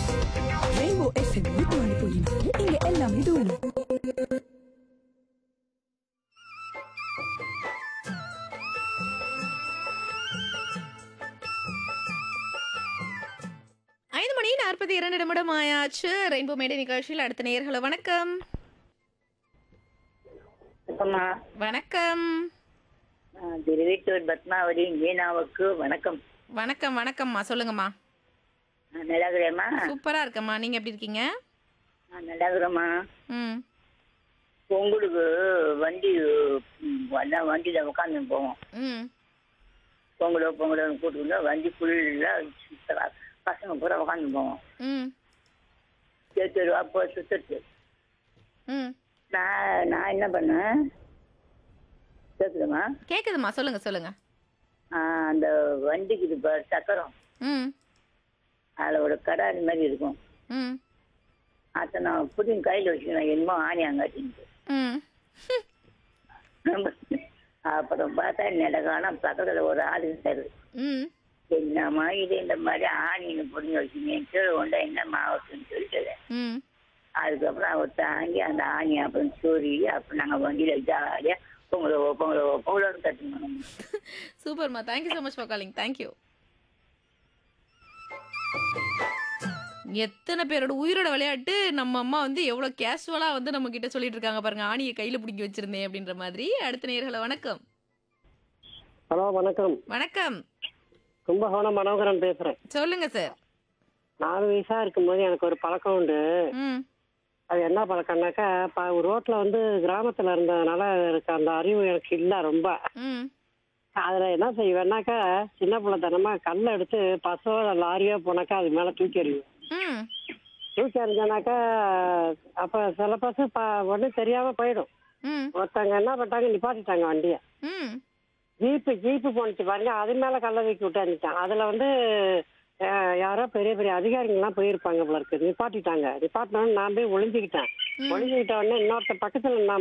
rainbow FM நூத்தி ஒன்று புள்ளி நாலு இங்க எல்லாமே தூளு ஐந்து மணி நாற்பத்தி இரண்டு நிமிடம் ஆயாச்சு ரெயின்போ மேடை நிகழ்ச்சியில் அடுத்த நேர்களை வணக்கம் அம்மா வணக்கம் திருவீட்டூர் பத்மாவதி மீனாவுக்கு வணக்கம் வணக்கம் வணக்கம்மா சொல்லுங்கம்மா நான் நல்லா இருக்கிறேம்மா சூப்பரா இருக்கம்மா நீங்க எப்படி இருக்கீங்க நான் நல்லா இருக்கிறேம்மா ம் உங்களுக்கு வண்டி ம், வந்தா வண்டியில் உட்காந்து போவோம் ம் பொங்கலோ பொங்கலோன்னு கூட்டுக்கிட்டு வண்டி ஃபுல்லாக பசங்க பூரா உட்காந்து போவோம் ம் சேர்த்து ரூபா போ சுத்தத்து ம் நான் நான் என்ன பண்ணேன் கேட்குதுமா கேக்குதுமா சொல்லுங்க சொல்லுங்க அந்த வண்டிக்கு இது பாரு சக்கரம் ம் அதில் ஒரு கடாரி மாதிரி இருக்கும் ம் அதை நான் புடிங்க கையில் வச்சுக்கணும் என்னமோ ஆணியாங்காட்டின்ட்டு ம் அப்புறம் பார்த்தா நெடகான பக்கத்துல ஒரு ஆள் இருந்தாரு ம் என்னம்மா இது இந்த மாதிரி ஆணின்னு புரிஞ்சு வச்சுங்க கீழே கொண்டா என்ன மாவட்டுன்னு சொல்லிட்டு ம் அதுக்கப்புறம் அவர் தாங்கி அந்த ஆணி அப்புறம் சூரி அப்புறம் நாங்கள் வண்டியில் ஜாலியா பொங்கலோ பொங்கலோ பொங்கலோன்னு கட்டணும் சூப்பர்மா thank you so much for calling thank you எத்தனை பேரோட உயிரோட விளையாட்டு நம்ம அம்மா வந்து எவ்வளோ கேஷுவலாக வந்து நம்ம கிட்ட சொல்லிட்டு இருக்காங்க பாருங்க ஆணியை கையில் பிடிங்கி வச்சிருந்தேன் அப்படின்ற மாதிரி அடுத்த நேர்களை வணக்கம் ஹலோ வணக்கம் வணக்கம் கும்பகோணம் மனோகரன் பேசுறேன் சொல்லுங்க சார் நாலு வயசா இருக்கும்போது எனக்கு ஒரு பழக்கம் உண்டு ம் அது என்ன பழக்கம்னாக்கா ப- ரோட்ல வந்து கிராமத்துல இருந்ததுனால எனக்கு அந்த அறிவு எனக்கு இல்ல ரொம்ப ம் அதுல என்ன செய்வேன்னாக்கா சின்ன பிள்ளைத்தனமா கல்லை எடுத்து பசோ லாரியோ போனாக்கா அது மேல தூக்கி எறியும் ம் தூக்கி எறிஞ்சனாக்கா அப்ப சில பசு ப ஒன்றும் தெரியாம போயிடும் ம் ஒருத்தவங்க என்ன பண்ணிட்டாங்க நிப்பாட்டிட்டாங்க வண்டியை ம் ஜீப்பு ஜீப்பு போனுச்சு பாருங்க அது மேல கல்ல தூக்கி விட்டாந்துட்டான் அதுல வந்து அஹ், யாரோ பெரிய பெரிய அதிகாரிகள்லாம் போயிருப்பாங்க போல இருக்கு நிப்பாட்டிட்டாங்க நிப்பாட்டினோன்னு நான் போய் ஒளிஞ்சுக்கிட்டேன் ஒளிஞ்சுக்கிட்ட உடனே இன்னொருத்த பக்கத்துல நான்